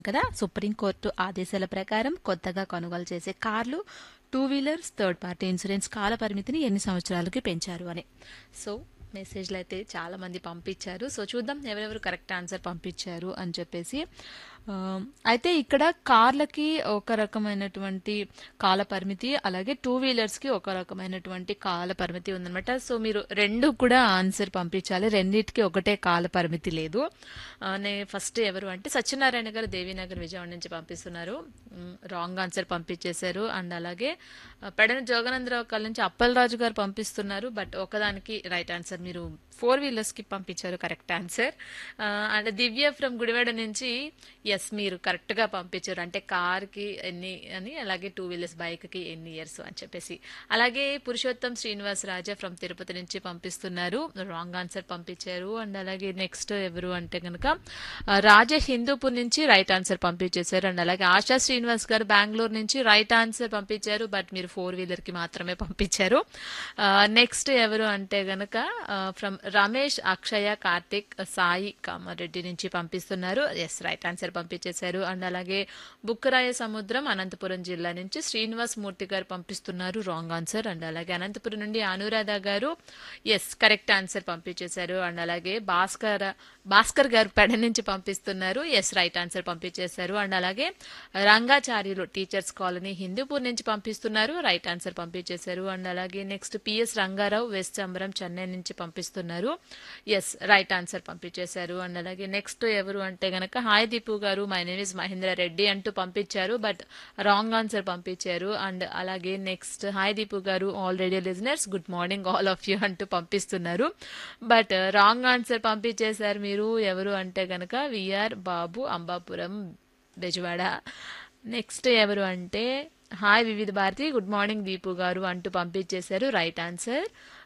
కదా సుప్రీంకోర్టు ఆదేశాల ప్రకారం కొత్తగా కొనుగోలు చేసే కార్లు two wheelers third party insurance కాల పరిమితిని ఎన్ని సంవత్సరాలకి పెంచారు అని సో మెసేజ్లు అయితే చాలా మంది పంపించారు సో చూద్దాం ఎవరెవరు కరెక్ట్ ఆన్సర్ పంపించారు అని చెప్పేసి ఆ, అయితే ఇక్కడ కార్లకి ఒక రకమైనటువంటి కాల పరిమితి అలాగే టూ వీలర్స్కి ఒక రకమైనటువంటి కాల పరిమితి ఉందన్నమాట సో మీరు రెండు కూడా ఆన్సర్ పంపించాలి రెండింటికి ఒకటే కాల పరిమితి లేదు ఆ, నే ఫస్ట్ ఎవరు అంటే సత్యనారాయణ గారు దేవీనగర్ విజయవాడ నుంచి పంపిస్తున్నారు రాంగ్ ఆన్సర్ పంపించేశారు అండ్ అలాగే ఆ, పెడన జోగనందరావు కాల్ నుంచి అప్పలరాజు గారు పంపిస్తున్నారు బట్ ఒకదానికి రైట్ ఆన్సర్ మీరు ఫోర్ వీలర్స్కి పంపించారు correct answer and Divya from Gudivada నుంచి ఎస్ మీరు కరెక్ట్గా పంపించారు అంటే కార్కి ఎన్ని అని అలాగే టూ వీలర్స్ బైక్కి ఎన్ని ఇయర్స్ అని చెప్పేసి అలాగే పురుషోత్తం శ్రీనివాస్ రాజా ఫ్రమ్ తిరుపతి నుంచి పంపిస్తున్నారు రాంగ్ ఆన్సర్ పంపించారు అండ్ అలాగే నెక్స్ట్ ఎవరు అంటే కనుక ఆ, రాజా హిందూపూర్ నుంచి రైట్ ఆన్సర్ పంపించేశారు అండ్ అలాగే ఆశా శ్రీనివాస్ గారు బెంగళూరు నుంచి రైట్ ఆన్సర్ పంపించారు బట్ మీరు ఫోర్ వీలర్కి మాత్రమే పంపించారు నెక్స్ట్ ఎవరు అంటే గనక ఫ్రమ్ రమేష్ అక్షయ కార్తిక్ సాయి కామారెడ్డి నుంచి పంపిస్తున్నారు ఎస్ రైట్ ఆన్సర్ పంపించేశారు అండ్ అలాగే బుక్కరాయ సముద్రం అనంతపురం జిల్లా నుంచి శ్రీనివాస్ మూర్తి గారు పంపిస్తున్నారు రాంగ్ ఆన్సర్ అండ్ అలాగే అనంతపురం నుండి Anuradha garu yes correct answer పంపించేశారు అండ్ అలాగే భాస్కర్ భాస్కర్ గారు పెడ నుంచి పంపిస్తున్నారు ఎస్ రైట్ ఆన్సర్ పంపించేశారు అండ్ అలాగే రంగాచార్యులు టీచర్స్ కాలనీ హిందూపూర్ నుంచి పంపిస్తున్నారు రైట్ ఆన్సర్ పంపించేశారు అండ్ అలాగే నెక్స్ట్ పిఎస్ రంగారావు వెస్ట్ చంబరం చెన్నై నుంచి పంపిస్తున్నారు ఎస్ రైట్ ఆన్సర్ పంపించేశారు అండ్ అలాగే నెక్స్ట్ ఎవరు అంటే గనక hi Deepu garu my name is Mahendra Reddy అంటూ పంపించారు బట్ రాంగ్ ఆన్సర్ పంపించారు అండ్ అలాగే నెక్స్ట్ హాయ్ దీపు గారు already listeners good morning all of you అంటూ పంపిస్తున్నారు బట్ రాంగ్ ఆన్సర్ పంపించేశారు మీరు ఎవరు అంటే గనక విఆర్ బాబు అంబాపురం బెజవాడ నెక్స్ట్ ఎవరు అంటే హాయ్ వివిధ భారతి గుడ్ మార్నింగ్ దీపు గారు అంటూ పంపించేశారు రైట్ ఆన్సర్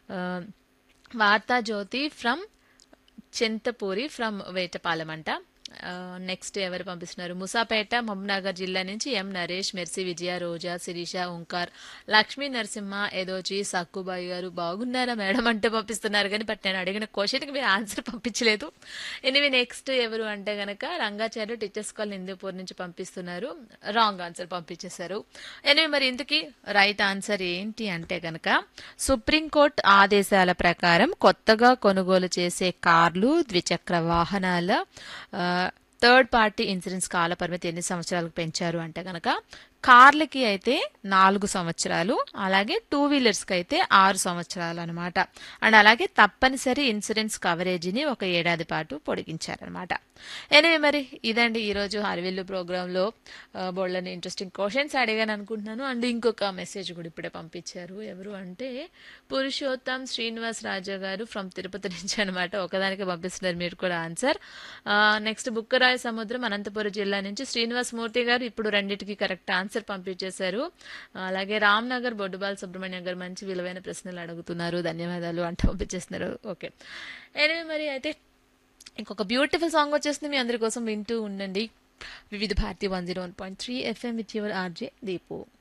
వార్తా జ్యోతి ఫ్రమ్ చింతపూరి ఫ్రమ్ వేటపాలెం అంట నెక్స్ట్ ఎవరు పంపిస్తున్నారు ముసాపేట మహబూబ్నగర్ జిల్లా నుంచి ఎం నరేష్ మెర్సి విజయ రోజా శిరీష ఓంకార్ లక్ష్మీ నరసింహ ఏదోచి సక్కుబాయి గారు బాగున్నారా మేడం అంటే పంపిస్తున్నారు కానీ బట్ నేను అడిగిన క్వశ్చన్కి మీరు ఆన్సర్ పంపించలేదు ఎనివే నెక్స్ట్ ఎవరు అంటే గనక రంగాచార్య టీచర్స్ కాల్ హిందూపూర్ నుంచి పంపిస్తున్నారు రాంగ్ ఆన్సర్ పంపించేశారు ఎనివే మరి ఇందుకి రైట్ ఆన్సర్ ఏంటి అంటే గనక సుప్రీంకోర్టు ఆదేశాల ప్రకారం కొత్తగా కొనుగోలు చేసే కార్లు ద్విచక్ర వాహనాల ఆ, థర్డ్ పార్టీ ఇన్సూరెన్స్ కాల పరిమితి ఎన్ని సంవత్సరాలకు పెంచారు అంటే గనక కార్లకి అయితే నాలుగు సంవత్సరాలు అలాగే టూ వీలర్స్కి అయితే ఆరు సంవత్సరాలు అనమాట అండ్ అలాగే తప్పనిసరి ఇన్సూరెన్స్ కవరేజీని ఒక ఏడాది పాటు పొడిగించారనమాట ఎనివే మరి ఇదండి ఈరోజు హరివిల్లు ప్రోగ్రాంలో బోళ్ళని ఇంట్రెస్టింగ్ క్వశ్చన్స్ అడిగాను అనుకుంటున్నాను అండ్ ఇంకొక మెసేజ్ కూడా ఇప్పుడే పంపించారు ఎవరు అంటే పురుషోత్తం శ్రీనివాస్ రాజా గారు ఫ్రమ్ తిరుపతి నుంచి అనమాట ఒకదానికి పంపిస్తున్నారు మీరు కూడా ఆన్సర్ నెక్స్ట్ బుక్కరాయ సముద్రం అనంతపురం జిల్లా నుంచి శ్రీనివాస్ మూర్తి గారు ఇప్పుడు రెండింటికి కరెక్ట్ ఆన్సర్ పంపించేశారు అలాగే రామ్నగర్ బొడ్డుబాల్ సుబ్రహ్మణ్యం గారు మంచి విలువైన ప్రశ్నలు అడుగుతున్నారు ధన్యవాదాలు అంటే పంపించేస్తున్నారు ఓకే ఎనివే మరి అయితే ఇంకొక బ్యూటిఫుల్ సాంగ్ వచ్చేస్తుంది మీ అందరి కోసం వింటూ ఉండండి Vividh Bharati one zero one point three FM with your RJ Deepu